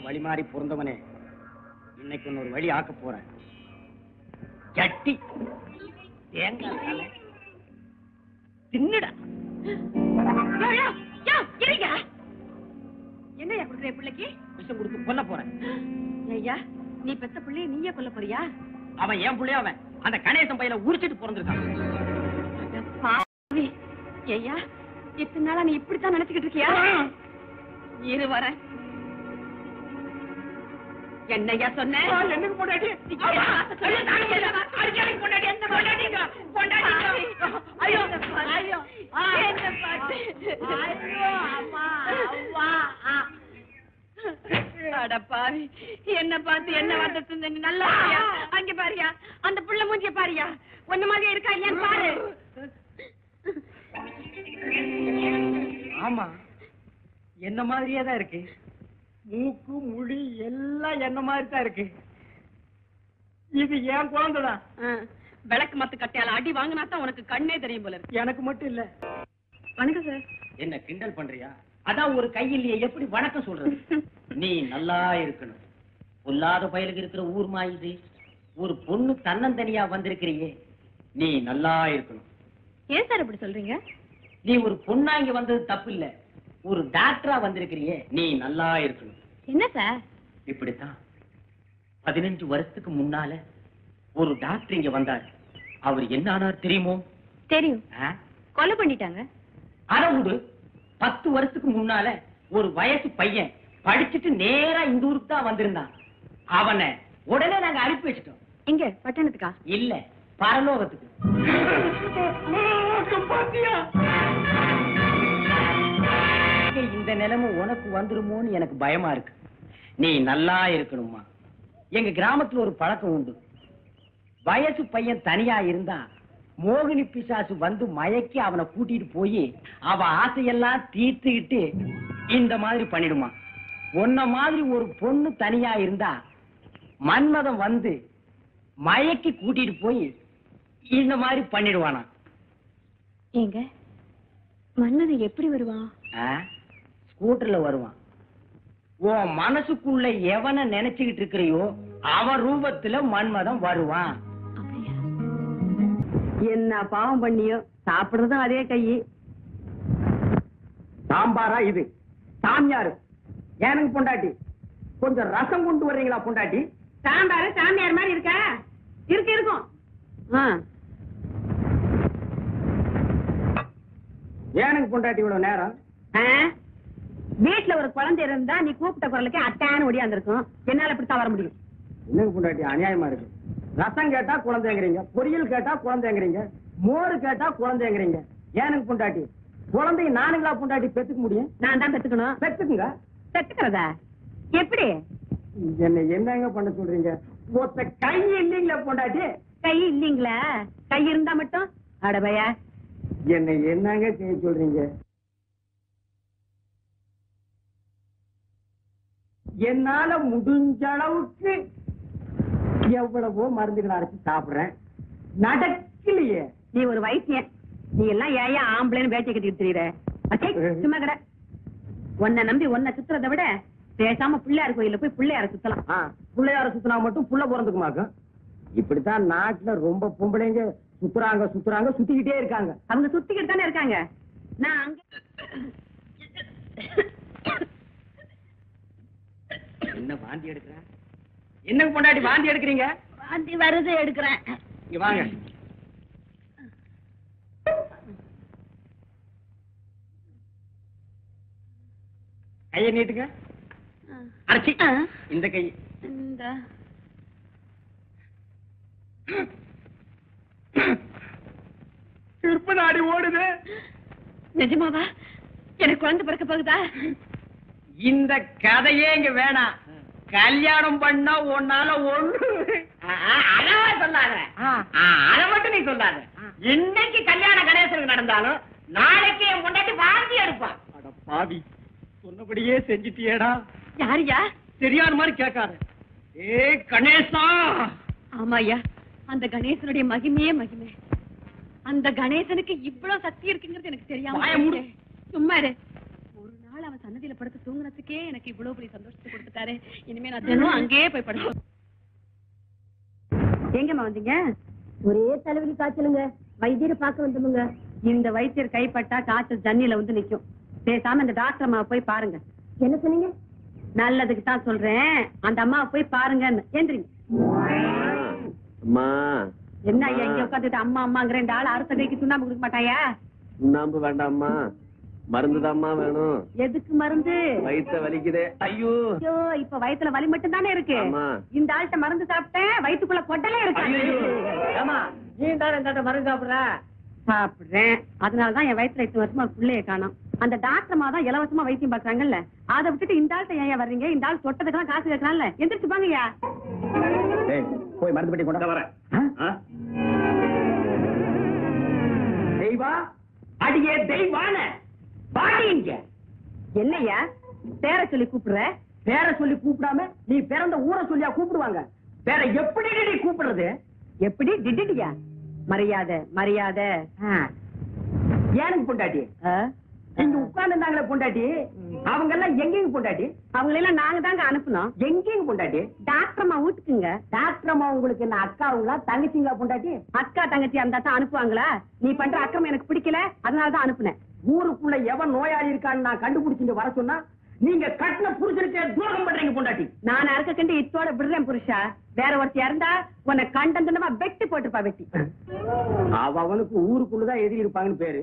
வழி மாறி பிறந்தவனே இன்னைக்கு ஒன்னு ஒரு வழி ஆக்க போறேன் சட்டி தேங்காய் தலை. தின்னுடா என்னையா கொடுக்குற என் பிள்ளைக்கு விஷம் கொடுத்து கொல்ல போறேன் ஐயா நீ பெத்த பிள்ளைய நீயே கொல்ல போறியா அவன் என் புள்ளைய அவன் அந்த கணேசன் பையில உரிச்சிட்டு பிறந்திருக்கான் அட பாவி. ஐயா இத்தனை நாளா நீ இப்படித்தான் நினைச்சுக்கிட்டு இருக்கியா இரு வரேன் என்னையா சொன்ன என்னக்கு பொண்டாட்டி ஐயா, ஐயா, நானும் இல்லைம்மா. அடிக்கடி பொண்டாட்டி, எந்த பொண்டாட்டிங்க? பொண்டாட்டிங்க. ஐயோ, ஐயோ, என்ன பாத்து? அட பாவி, என்ன பார்த்து என்ன வார்த்தை சொன்ன நீ நல்லா பாரியா? அங்க பாரியா அந்த புள்ள மூஞ்சிய பாரியா ஒண்ணு மாதிரியே இருக்கா இல்லையான்னு பாரு ஆமா என்ன மாதிரியே தான் இருக்கு மூக்கு முடி எல்லாம் என்ன மாதிரி தான் இருக்கு இது என் குழந்தைதான் ஆ, விளக்கு மத்து கட்டையால அடி வாங்கினா தான் உனக்கு கண்ணே தெரியும் போல இருக்கு எனக்கு மட்டும் இல்ல வணக்கம் சார் என்ன கிண்டல் பண்றியா அதான் ஒரு கையிலேயே எப்படி வணக்கம் சொல்றது நீ நல்லா இருக்கணும் பொல்லாத பயலுக்கு இருக்கிற ஊர் மாயுது ஒரு பொண்ணு தன்னந்தனியா வந்திருக்கிறியே நீ நல்லா இருக்கணும் ஏன் சார் இப்படி சொல்றீங்க நீ ஒரு பொண்ணா இங்க வந்தது தப்பு இல்ல ஒரு டாக்டரா வந்திருக்கிறியே நீ நல்லா இருக்கணும் என்ன சார் இப்படித்தான் பதினஞ்சு வருஷத்துக்கு முன்னால ஒரு டாக்டர் இங்க வந்தார் அவர் என்ன ஆனார் தெரியுமோ தெரியும் ஆ? கொலை பண்ணிட்டாங்க அட விடு பத்து வருஷத்துக்கு முன்னால ஒரு வயசு பையன் படிச்சுட்டு நேரா இந்த ஊருக்கு தான் வந்திருந்தான் அவனை உடனே நாங்க அனுப்பி வச்சிட்டோம் எங்க பட்டணத்துக்கா இல்ல பரலோகத்துக்கு இந்த நிலைமை உனக்கு வந்துருமோன்னு எனக்கு பயமா இருக்கு நீ நல்லா இருக்கணுமா எங்க கிராமத்துல ஒரு பழக்கம் உண்டு வயசு பையன் தனியா இருந்தா மோகினி பிசாசு வந்து மயக்கி அவனை கூட்டிட்டு போய் அவ ஆசையெல்லாம் தீர்த்துக்கிட்டு இந்த மாதிரி பண்ணிடுமா உன்ன மாதிரி ஒரு பொண்ணு தனியா இருந்தா மன்மதம் வந்து மயக்கி கூட்டிட்டு போய் இந்த மாதிரி பண்ணிடுவானா ஏங்க மன்னன் எப்படி வருவான் ஆ? ஸ்கூட்டர்ல வருவான் உன் மனசுக்குள்ள எவனை நினைச்சுக்கிட்டு இருக்கிறியோ அவன் ரூபத்துல மன்மதம் வருவான் அப்படியா என்ன பாவம் பண்ணியோ சாப்பிடுறதும் அதே கை சாம்பாரா இது சாமியாரு எனக்கு பொண்டாட்டி கொஞ்சம் ரசம் கொண்டு வர்றீங்களா பொண்டாட்டி சாம்பாரு சாமியார் மாதிரி இருக்கா இருக்கு இருக்கும் ஏனுக்கு பொண்டாட்டி இவ்வளவு நேரம் வீட்டுல ஒரு குழந்தை இருந்தா நீ கூப்பிட்ட குரலுக்கு அட்டான்னு ஒடியாந்துருக்கும் என்னால இப்படித்தான் வர முடியும் என்னங்க பொண்டாட்டி அநியாயமா இருக்கு ரசம் கேட்டா குழந்தைங்கிறீங்க பொரியல் கேட்டா குழந்தைங்கிறீங்க மோர் கேட்டா குழந்தைங்கிறீங்க ஏனுக்கு பொண்டாட்டி குழந்தைய நானுங்களா பொண்டாட்டி பெத்துக்க முடியும் நான் தான் பெத்துக்கணும் பெத்துக்குங்க பெத்துக்கிறதா எப்படி என்ன என்னங்க பண்ண சொல்றீங்க ஒத்த கை இல்லைங்களா பொண்டாட்டி கை இல்லீங்களா கை இருந்தா மட்டும் அடபையா என்ன என்னங்க செய்ய சொல்றீங்க என்னால முடிஞ்ச அளவுக்கு எவ்வளவோ மருந்துகளை அரைச்சு சாப்பிடுறேன் நடக்கலையே நீ ஒரு வைத்தியன் நீ எல்லாம் ஏயா ஆம்பளைன்னு வேட்டை கட்டிட்டு தெரியுற அச்சே, சும்மா கடை உன்னை நம்பி உன்னை சுத்துறதை விட பேசாம பிள்ளையார் கோயில்ல போய் பிள்ளையார சுத்தலாம் ஆ, பிள்ளையார சுத்தினா மட்டும் புள்ள பிறந்துக்குமாக்கும் இப்படித்தான் நாட்டுல ரொம்ப பொம்பளைங்க சுத்துறாங்க சுத்துறாங்க சுத்திக்கிட்டே இருக்காங்க அவங்க சுத்திக்கிட்டு தானே இருக்காங்க நான் அங்க என்ன வாந்தி எடுக்கிறேன் என்ன பொண்டாட்டி வாந்தி எடுக்கிறீங்க வாந்தி வருது எடுக்கிறேன் இங்க வாங்க கைய நீட்டுங்க அரைச்சி இந்த கை இந்த திருப்ப நாடி ஓடுது நிஜமாவா எனக்கு குழந்தை பிறக்க போகுதா இந்த கதையே இங்க வேணாம் கல்யாணம் பண்ணா உன்னால ஒண்ணு அழகா சொல்லாத அத மட்டும் நீ சொல்லாத இன்னைக்கு கல்யாண கணேசனுக்கு நடந்தாலும் நாளைக்கு என் முன்னாடி வாந்தி எடுப்பான் அட பாவி சொன்னபடியே செஞ்சிட்டியேடா யாரியா தெரியாத மாதிரி கேட்காத ஏ கணேசா ஆமாய்யா அந்த கணேசனுடைய மகிமையே மகிமை அந்த கணேசனுக்கு இவ்வளவு சக்தி இருக்குங்கிறது எனக்கு தெரியாம வாயை மூடு. போச்சே. சும்மா இரு ஒரு நாள் அவன் அவன் சன்னதியில படுத்து தூங்குனதுக்கே எனக்கு இவ்வளவு பெரிய சந்தோஷத்தை கொடுத்துட்டாரு இனிமே நான் தினம் அங்கேயே போய் படுத்து எங்கம்மா வந்தீங்க ஒரே தலைவலி காய்ச்சலுங்க வைத்தியரை பார்க்க வந்தோமுங்க இந்த வைத்தியர் கைப்பட்டா காய்ச்சல் தண்ணியில வந்து நிக்கும் பேசாம இந்த டாக்டர் அம்மாவை போய் பாருங்க என்ன சொன்னீங்க நல்லதுக்கு தான் சொல்றேன் அந்த அம்மாவை போய் பாருங்கன்னு ஏந்திரிங்க அம்மா என்ன ஐயா இங்க உட்காந்துட்டு அம்மா அம்மாங்கிற ரெண்டு ஆள் அறுத்த கைக்கு சுண்ணாம்பு கொடுக்க மாட்டாயா சுண்ணாம்பு வேண்டாம்மா மருந்துதாம்மா வேணும் எதுக்கு மருந்து வயித்த வலிக்குதே ஐயோ ஐயோ இப்ப வயித்துல வலி மட்டும் தானே இருக்கு ஆமா. இந்த ஆள்கிட்ட மருந்து சாப்பிட்டேன் வயித்துக்குள்ள கொட்டலே இருக்கு ஏமா நீ தானே இந்த மருந்து சாப்பிடுற சாப்பிடுறேன் அதனாலதான் என் வயித்துல இத்தனை வருஷமா ஒரு பிள்ளைய காணோம் அந்த டாக்டர் அம்மா தான் இலவசமா வைத்தியம் பாக்குறாங்கல்ல அதை விட்டுட்டு இந்த ஆள்கிட்ட ஏன் வர்றீங்க இந்த ஆள் தொட்டதுக்கெல்லாம் காசு கேட்கலாம்ல எந்திரிச்சு பாங்கய்யா டேய், போய் மருந்து பெட்டி கொண்டு வரேன் தெய்வா அடியே தெய்வான பாடி இங்க என்னய்யா பேர சொல்லி கூப்பிடுற பேரை சொல்லி கூப்பிடாம நீ பிறந்த ஊரை சொல்லியா கூப்பிடுவாங்க வேற எப்படி நீ கூப்பிடுறது எப்படி டிடிடியா மரியாதை மரியாதை ஏனுக்கு பொண்டாட்டி ஆ? இங்க உட்கார்ந்துருந்தாங்களே பொண்டாட்டி அவங்க எல்லாம் எங்கேயும் பொண்டாட்டி அவங்களெல்லாம் நாங்க தாங்க அனுப்புனோம் எங்கேயும் பொண்டாட்டி டாக்டர் அம்மா வீட்டுக்குங்க டாக்டர் அம்மா உங்களுக்கு என்ன அக்காவுங்களா தங்கச்சிங்களா பொண்டாட்டி அக்கா தங்கச்சி அந்த தான் அனுப்புவாங்களா நீ பண்ற அக்கிரமம் எனக்கு பிடிக்கல அதனாலதான் அனுப்புனேன் ஊருக்குள்ள எவன் நோயாளி இருக்கான்னு நான் கண்டுபிடிச்சு இங்க வர சொன்னா நீங்க கட்டின புருஷனுக்கு துரோகம் பண்றீங்க பொண்டாட்டி நான் அறுக்க கண்டு இத்தோட விடுறேன் புருஷா வேற ஒருத்தி இறந்தா உன்னை கண்டந்தனமா வெட்டி போட்டுப்பா வெட்டி அவ அவனுக்கு ஊருக்குள்ளதான் எழுதி இருப்பாங்கன்னு பேரு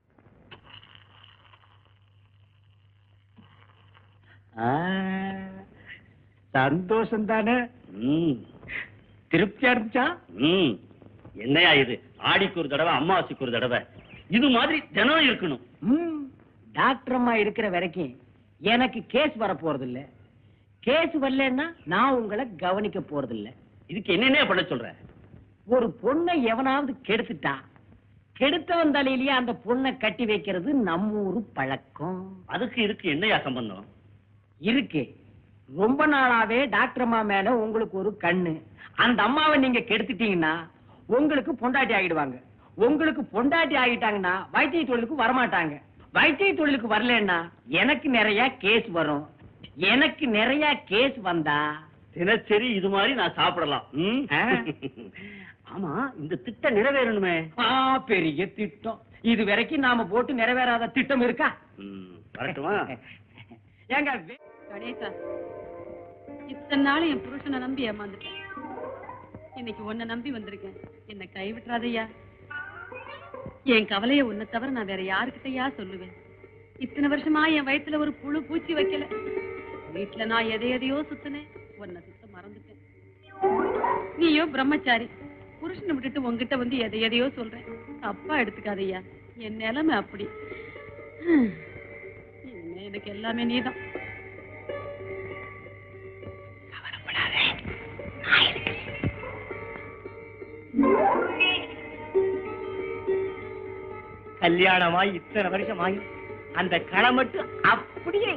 சந்தோஷம் தானே திருப்தியா இருந்துச்சா ம் என்னையா இது ஆடிக்கு ஒரு தடவை அம்மாவாசைக்கு ஒரு தடவை இது மாதிரி தினம் இருக்கணும் ம், டாக்டர் அம்மா இருக்கிற வரைக்கும் எனக்கு கேஸ் வர போறது இல்ல கேஸ் வரலன்னா நான் உங்களை கவனிக்க போறது இல்ல இதுக்கு என்னென்ன பண்ண சொல்ற ஒரு பொண்ணை எவனாவது கெடுத்துட்டா கெடுத்தவன் தலையிலேயே அந்த பொண்ணை கட்டி வைக்கிறது நம்ம ஊரு பழக்கம் அதுக்கு இதுக்கு என்னையா சம்பந்தம் இருக்கு ரொம்ப நாளாவே டாக்டர் அம்மா மேல உங்களுக்கு ஒரு கண்ணு அந்த அம்மாவை நீங்க கெடுத்துட்டீங்கன்னா உங்களுக்கு பொண்டாட்டி ஆகிடுவாங்க உங்களுக்கு பொண்டாட்டி ஆகிட்டாங்கன்னா வைத்திய தொழிலுக்கு வரமாட்டாங்க வைத்திய தொழிலுக்கு வரலன்னா எனக்கு நிறைய கேஸ் வரும் எனக்கு நிறைய கேஸ் வந்தா தினசரி இது மாதிரி நான் சாப்பிடலாம் ம்? ஆ. ஆமா இந்த திட்டம் நிறைவேறணுமே ஆ, பெரிய திட்டம் இது வரைக்கும் நாம போட்டு நிறைவேறாத திட்டம் இருக்கா ம், வரட்டுமா ஏங்க வே- கணேசா இத்தனை நாள் என் புருஷனை நம்பி ஏமாந்துட்டேன் இன்னைக்கு உன்னை நம்பி வந்திருக்கேன் என்னை கைவிட்டுறாதையா என் கவலைய உன்னை தவிர நான் வேற யாருக்கிட்டயா சொல்லுவேன் இத்தனை வருஷமா என் வயித்துல ஒரு புழு பூச்சி வைக்கல வீட்டுல நான் எதை எதையோ சுத்தினேன் உன்னை சுத்த மறந்துட்டேன் நீயோ பிரம்மச்சாரி புருஷனை விட்டுட்டு உன்கிட்ட வந்து எதை எதையோ சொல்றேன் தப்பா எடுத்துக்காதய்யா என் நிலைமை அப்படி ஹம். இனிமே எனக்கு எல்லாமே நீதான் கல்யாணமாய் இத்தனை வருஷம் ஆகி அந்த களை மட்டும் அப்படியே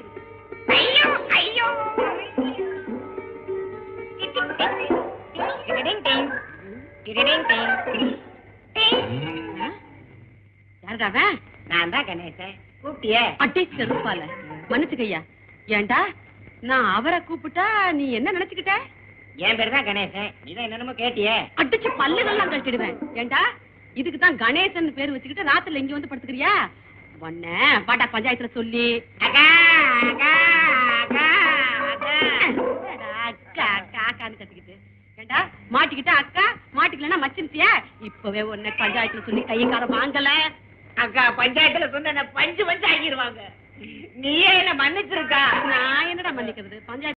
யாருடாவ நான் தான் கணேசன் கூப்பிட்டியே அட்டி செருப்பால மன்னிச்சுக்கையா ஏன்டா நான் அவரை கூப்பிட்டா நீ என்ன நினைச்சுக்கிட்ட என் பேர் தான் கணேசன் நீ தான் என்னென்னமோ கேட்டியே அடிச்சு பல்லுகள்லாம் கட்டிடுவேன் ஏன்டா இதுக்கு தான் கணேசன் பேர் வச்சுக்கிட்டு ராத்திரில இங்க வந்து படுத்துக்கிறியா உன்ன பாட்டா பஞ்சாயத்துல சொல்லி அக்கா அக்கா அக்கா அக்கா என்னடா அக்கா அக்கா அக்கான்னு கத்திக்கிட்டு ஏண்டா மாட்டிக்கிட்டா அக்கா மாட்டிக்கலன்னா மச்சிருச்சியா இப்பவே உன்னை பஞ்சாயத்துல சொல்லி கையங்கார வாங்கல அக்கா பஞ்சாயத்துல சொன்ன பஞ்சு பஞ்சு ஆக்கிடுவாங்க நீயே என்ன மன்னிச்சிருக்கா நான் என்னடா மன்னிக்கிறது பஞ்சாயத்து